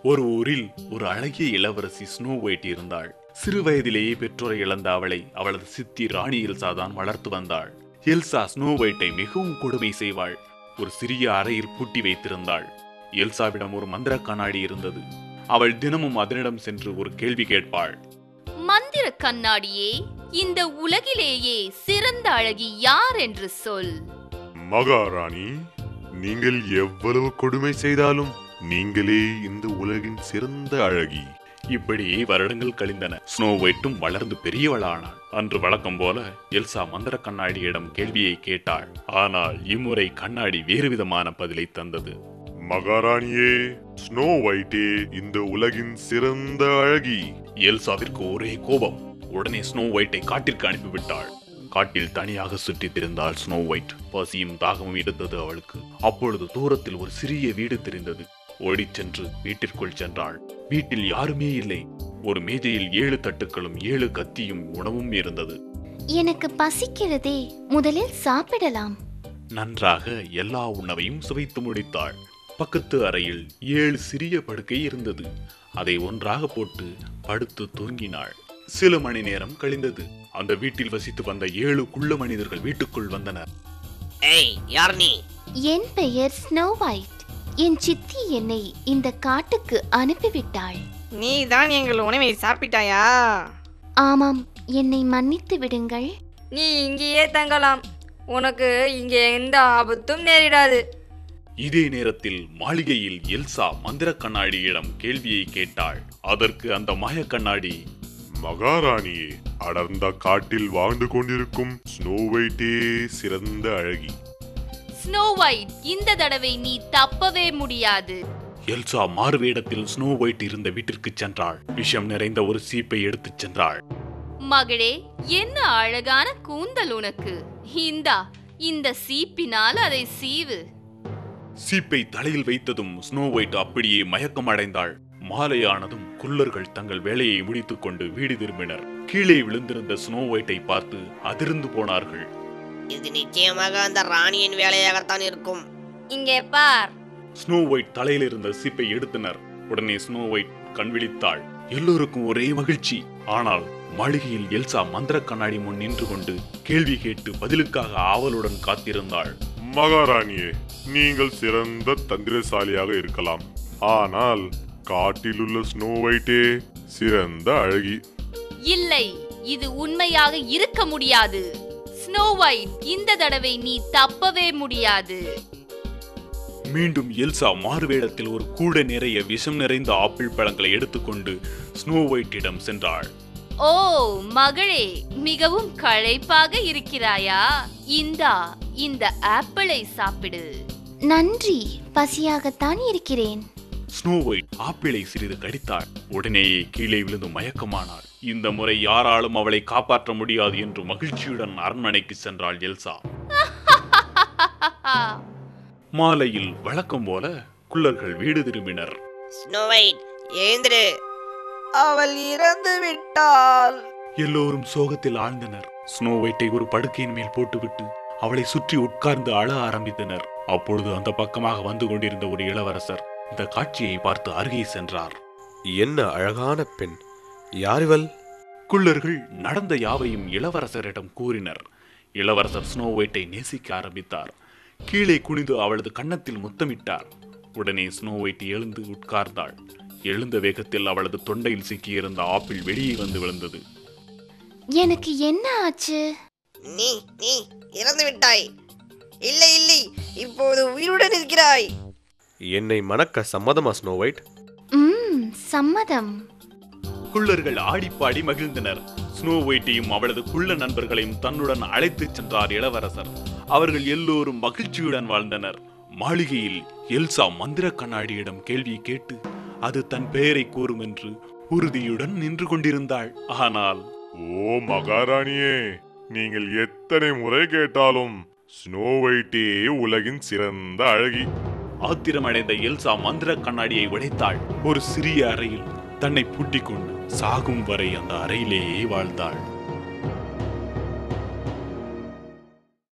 ஒரு ஊரில் ஒரு அழகிய இளவரசி ஸ்னோ ஒயிட் இருந்தாள் சிறு வயதிலேயே பெற்றோரை இழந்த அவளை அவளது சித்தி ராணி எல்சா தான் வளர்த்து வந்தாள் எல்சா ஸ்னோ ஒயிட்டை மிகவும் கொடுமை செய்வாள் ஒரு சிறிய அறையில் பூட்டி வைத்திருந்தாள் எல்சாவிடம் ஒரு மந்திர கண்ணாடி இருந்தது அவள் தினமும் அதனிடம் சென்று ஒரு கேள்வி கேட்பாள் மந்திர கண்ணாடியே இந்த உலகிலேயே சிறந்த அழகி யார் என்று சொல் மகாராணி நீங்கள் எவ்வளவு கொடுமை செய்தாலும் நீங்களே இந்த உலகின் சிறந்த அழகி இப்படியே வருடங்கள் கழிந்தன ஸ்னோ ஒயிட்டும் வளர்ந்து பெரியவளானாள் அன்று வழக்கம் போல எல்சா மந்திர கண்ணாடியிடம் கேள்வியை கேட்டாள் ஆனால் இம்முறை கண்ணாடி வேறு விதமான பதிலை தந்தது மகாராணியே ஸ்னோ ஒயிட்டே இந்த உலகின் சிறந்த அழகி எல்சாவிற்கு ஒரே கோபம் உடனே ஸ்னோ ஒயிட்டை காட்டிற்கு அனுப்பிவிட்டாள் காட்டில் தனியாக சுற்றித் திரிந்தாள் ஸ்னோ ஒயிட் பசியும் தாகமும் இருந்தது அவளுக்கு அப்பொழுது தூரத்தில் ஒரு சிறிய வீடு தெரிந்தது ஓடிச் சென்று வீட்டிற்குள் சென்றாள் வீட்டில் யாருமே இல்லை ஒரு மேஜையில் ஏழு தட்டுக்களும் ஏழு கத்தியும் உணவும் இருந்தது எனக்கு பசிக்கிறதே முதலில் சாப்பிடலாம் நன்றாக எல்லா உணவையும் சுவைத்து முடித்தாள் பக்கத்து அறையில் ஏழு சிறிய படுக்கை இருந்தது அதை ஒன்றாக போட்டு படுத்து தூங்கினாள் சில மணி நேரம் கழிந்தது அந்த வீட்டில் வசித்து வந்த ஏழு குள்ள மனிதர்கள் வீட்டுக்குள் வந்தனர் ஏய் யார் நீ என் பெயர் ஸ்னோ ஒயிட் என் சித்தி என்னை இந்த காட்டுக்கு அனுப்பிவிட்டாள் நீ தான் எங்கள் உணவை சாப்பிட்டாயா ஆமாம் என்னை மன்னித்து விடுங்கள் நீ இங்கேயே தங்கலாம் உனக்கு இங்கே எந்த ஆபத்தும் நேரிடாது இதே நேரத்தில் மாளிகையில் எல்சா மந்திர கண்ணாடியிடம் கேள்வியை கேட்டாள் அதற்கு அந்த மாய கண்ணாடி மகாராணியே அடர்ந்த காட்டில் வாழ்ந்து கொண்டிருக்கும் ஸ்னோ ஒயிட்டே சிறந்த அழகி ஸ்னோ ஒயிட் இந்த தடவை நீ தப்பவே முடியாது எல்சா மாறுவேடத்தில் ஸ்னோ ஒயிட் இருந்த வீட்டிற்கு சென்றாள் விஷம் நிறைந்த ஒரு சீப்பை எடுத்துச் சென்றாள் மகளே என்ன அழகான கூந்தல் உனக்கு இந்தா இந்த சீப்பினால் அதை சீவு சீப்பை தலையில் வைத்ததும் ஸ்னோ ஒயிட் அப்படியே மயக்கம் அடைந்தாள் மாலையானதும் குள்ளர்கள் தங்கள் வேலையை முடித்துக் கொண்டு வீடு திரும்பினர் கீழே விழுந்திருந்த ஸ்னோ ஒயிட்டை பார்த்து அதிர்ந்து போனார்கள் இது நிச்சயமாக அந்த ராணியின் வேலையாகத்தான் இருக்கும் இங்கே பார் ஸ்னோ ஒயிட் தலையில் இருந்த சீப்பை எடுத்தனர் உடனே ஸ்னோ ஒயிட் கண் விழித்தாள் எல்லோருக்கும் ஒரே மகிழ்ச்சி ஆனால் மாளிகையில் எல்சா மந்திர கண்ணாடி முன் நின்று கொண்டு கேள்வி கேட்டு பதிலுக்காக ஆவலுடன் காத்திருந்தாள் மகாராணியே நீங்கள் சிறந்த தந்திரசாலியாக இருக்கலாம் ஆனால் காட்டில் உள்ள ஸ்னோ ஒயிட்டே சிறந்த அழகி இல்லை இது உண்மையாக இருக்க முடியாது ஸ்னோ ஒயிட் இந்த தடவை நீ தப்பவே முடியாது மீண்டும் எல்சா மாறுவேடத்தில் ஒரு கூட நிறைய விஷம் நிறைந்த ஆப்பிள் பழங்களை எடுத்துக்கொண்டு ஸ்னோ ஒயிட்டிடம் சென்றாள் ஓ மகளே மிகவும் களைப்பாக இருக்கிறாயா இந்தா இந்த ஆப்பிளை சாப்பிடு நன்றி பசியாகத்தான் இருக்கிறேன் ஸ்னோ ஒயிட் ஆப்பிளை சிறிது கடித்தாள் உடனேயே கீழே விழுந்து மயக்கமானாள் இந்த முறை யாராலும் அவளை காப்பாற்ற முடியாது என்று மகிழ்ச்சியுடன் அரண்மனைக்கு சென்றாள் எல்சா மாலையில் வழக்கம் போல குள்ளர்கள் வீடு திரும்பினர் ஸ்னோ ஒயிட் எழுந்திரு அவள் இறந்து விட்டாள் எல்லோரும் சோகத்தில் ஆழ்ந்தனர் ஸ்னோ ஒயிட்டை ஒரு படுக்கையின் மேல் போட்டுவிட்டு அவளை சுற்றி உட்கார்ந்து அழ ஆரம்பித்தனர் அப்பொழுது அந்த பக்கமாக வந்து கொண்டிருந்த ஒரு இளவரசர் இந்த காட்சியை பார்த்து அருகே சென்றார் என்ன அழகான பெண் யார் இவள் குள்ளர்கள் நடந்த யாவையும் இளவரசரிடம் கூறினர் இளவரசர் ஸ்னோ ஒயிட்டை நேசிக்க ஆரம்பித்தார் கீழே குனிந்து அவளது கன்னத்தில் முத்தமிட்டார் உடனே ஸ்னோ ஒயிட் எழுந்து உட்கார்ந்தாள் எழுந்த வேகத்தில் அவளது தொண்டையில் சிக்கியிருந்த ஆப்பிள் வெளியே வந்து விழுந்தது எனக்கு என்ன ஆச்சு நீ நீ இறந்து விட்டாய் இல்லை இல்லை இப்போது உயிருடன் இருக்கிறாய் என்னை மணக்க சம்மதமா ஸ்னோ ஒயிட் ம் சம்மதம் குள்ளர்கள் ஆடிப்பாடி மகிழ்ந்தனர் ஸ்னோ ஒயிட்டையும் அவளது குள்ள நண்பர்களையும் தன்னுடன் அழைத்துச் சென்றார் இளவரசர் அவர்கள் எல்லோரும் மகிழ்ச்சியுடன் வாழ்ந்தனர் மாளிகையில் எல்சா மந்திர கண்ணாடியிடம் கேள்வி கேட்டு அது தன் பெயரை கூறும் என்று உறுதியுடன் நின்று கொண்டிருந்தாள் ஆனால் ஓ மகாராணியே நீங்கள் எத்தனை முறை கேட்டாலும் ஸ்னோ ஒயிட்டே உலகின் சிறந்த அழகி ஆத்திரமடைந்த எல்சா மந்திர கண்ணாடியை உடைத்தாள் ஒரு சிறிய அறையில் தன்னை பூட்டிக் கொண்டு சாகும் வரை அந்த அறையிலேயே வாழ்ந்தாள்